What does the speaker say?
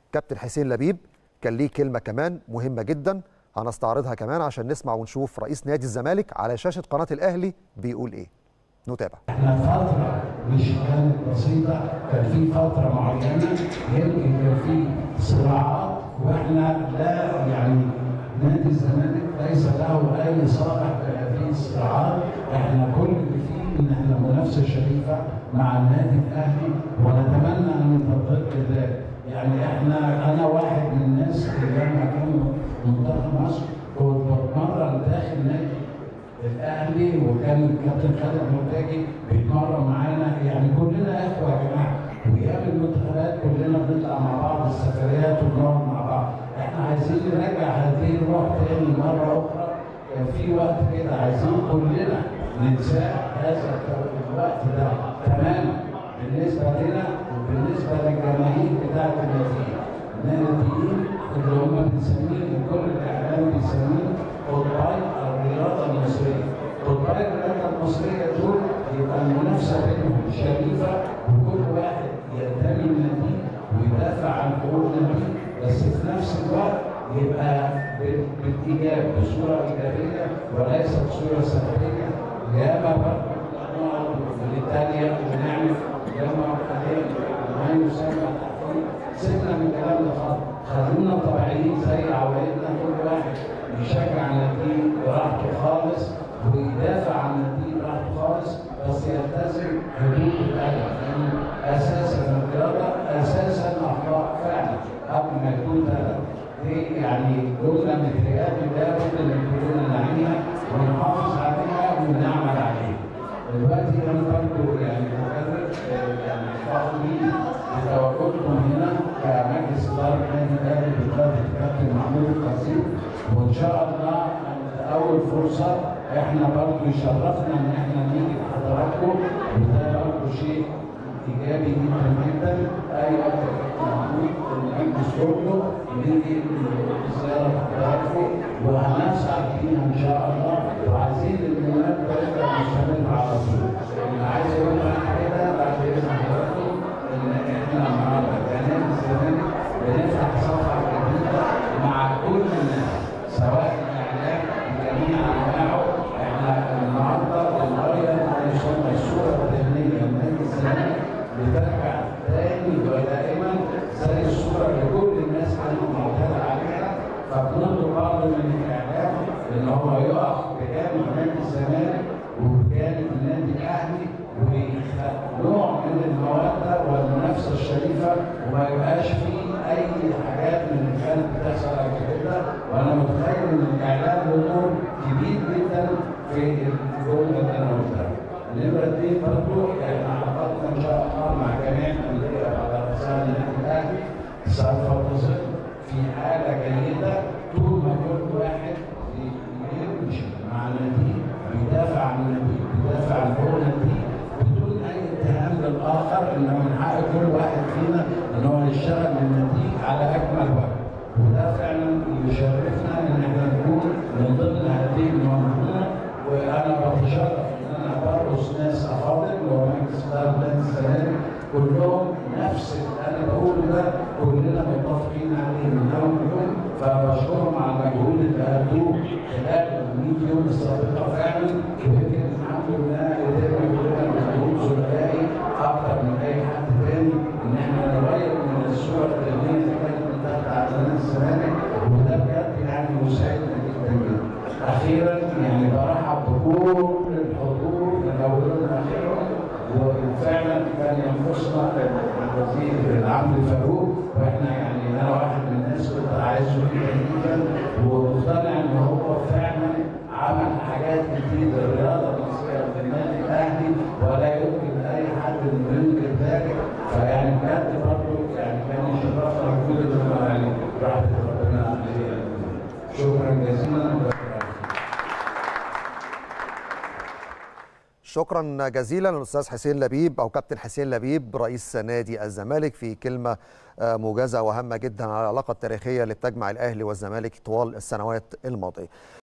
كابتن حسين لبيب كان ليه كلمه كمان مهمه جدا هنستعرضها كمان عشان نسمع ونشوف رئيس نادي الزمالك على شاشه قناه الاهلي بيقول ايه نتابع احنا فترة مش كانت بسيطة كان في فترة معينة يمكن كان في صراعات واحنا لا يعني نادي الزمالك ليس له اي صالح في هذه الصراعات احنا كل اللي فيه ان احنا منافسة شريفة مع النادي الاهلي ونتمنى ان تضل ذلك يعني احنا انا واحد من الناس اللي لما كانوا منتخب مصر كنت بتمرن داخل نادي الاهلي وكان الكابتن خالد مرتجي بيتمرن معانا يعني كلنا اخوه يا جماعه وايام المنتخبات كلنا بنطلع مع بعض السفريات وبنقعد مع بعض احنا عايزين نرجع هذه الروح تاني مره اخرى كان في وقت كده عايزين كلنا ننساه هذا الوقت ده تماما بالنسبه لنا وبالنسبه للجماهير بتاعت الناديين الناديين اللي هم بنسميهم كل الاعلام بيسميهم قطبي الرياضه المصريه قطبي الرياضه المصريه دول يبقى المنافسه بينهم شريفه وكل واحد ينتمي لناديه ويدافع عن حقوق ناديه بس في نفس الوقت يبقى بالايجاب بصوره ايجابيه وليست صوره سلبيه ياما برضه نقعد ونتريق ونعمل ياما ما يسمى التحفيل سيبنا من الكلام ده خالص خلونا طبيعيين زي عوايدنا كل واحد يشجع ناديه براحته خالص ويدافع عن ناديه براحته خالص بس يلتزم حدود الادب لان اساسا الرياضه اساسا اخلاق فعلا قبل ما يكون ادب دي يعني جمله متهيألي لابد ان كلنا نعيها ونحافظ عليها ونعمل عليها. دلوقتي انا برضه يعني بكرر يعني فخورين بتواجدكم هنا كمجلس اداره النادي الاهلي بقياده الكابتن محمود القصير وان شاء الله عند اول فرصه احنا برضه يشرفنا ان احنا نيجي لحضراتكم وده برضه شيء ايجابي جدا جدا اي وقت يا كابتن محمود المجلس كله نيجي زياره حضراتكم وهنسعد فيها ان شاء الله وعايزين المناسبه تبقى مستمره على طول. عايز اقول لك كده بعد اذن حضراتكم ان احنا النهارده كنادي الزمالك بنفتح صفحه جديده مع كل الناس سواء الاعلام بجميع انواعه احنا النهارده بنغير ما يسمى الصوره الذهنيه لنادي الزمالك بترجع تاني ودائما زي الصوره اللي كل الناس كانت معتاده عليها فبنطلب برضه من الاعلام ان هو يقف بجانب نادي الزمالك وبجانب النادي الاهلي ونوع من الموده والمنافسه الشريفه وما يبقاش فيه اي حاجات من اللي كانت بتحصل قبل كده وانا متخيل ان الاعلام له دور كبير جدا في الجمله اللي انا قلتها. النمره اثنين برضه احنا علاقاتنا ان شاء الله مع جميع الانديه على رسائل النادي الاهلي سوف تظل في حاله جيده طول ما كل واحد يمشي مع ناديه بيدافع عن ناديه بيدافع عن حقوق ناديه بدون اي اتهام للاخر انه من حق كل واحد فينا ان هو يشتغل من ناديه على اكمل وجه وده فعلا يشرفنا ان احنا نكون من ضمن هذه المنظومه وانا بتشرف ان انا برقص ناس افاضل ومجلس اداره نادي الزمالك كلهم نفس اللي انا بقوله ده كلنا متفقين عليه من اول يوم فبشكرهم على المجهود اللي ادوه خلال ال 100 يوم السابقه فعلا ويمكن الحمد لله قدرنا كلنا مجهود ثلاثي اكتر من اي حد تاني ان احنا نغير من الصوره الذهنيه اللي كانت منتهيه على نادي الزمالك وده بجد يعني مساعدنا جدا جدا. اخيرا يعني برحب بكل الحضور من اولهم لاخرهم وفعلا كان ينقصنا الوزير العم فاروق واحنا يعني انا واحد من الناس كنت عايزه جدا جدا ومقتنع ان هو فعلا عمل حاجات كتير للرياضه المصريه والنادي الاهلي ولا يمكن اي حد انه ينكر ذلك فيعني بجد برضه يعني كان يشرفنا وجود يعني رحمه ربنا عليه شكرا جزيلا شكرا جزيلا للاستاذ حسين لبيب او كابتن حسين لبيب رئيس نادي الزمالك في كلمه موجزه وهامه جدا على العلاقه التاريخيه اللي بتجمع الاهلي والزمالك طوال السنوات الماضيه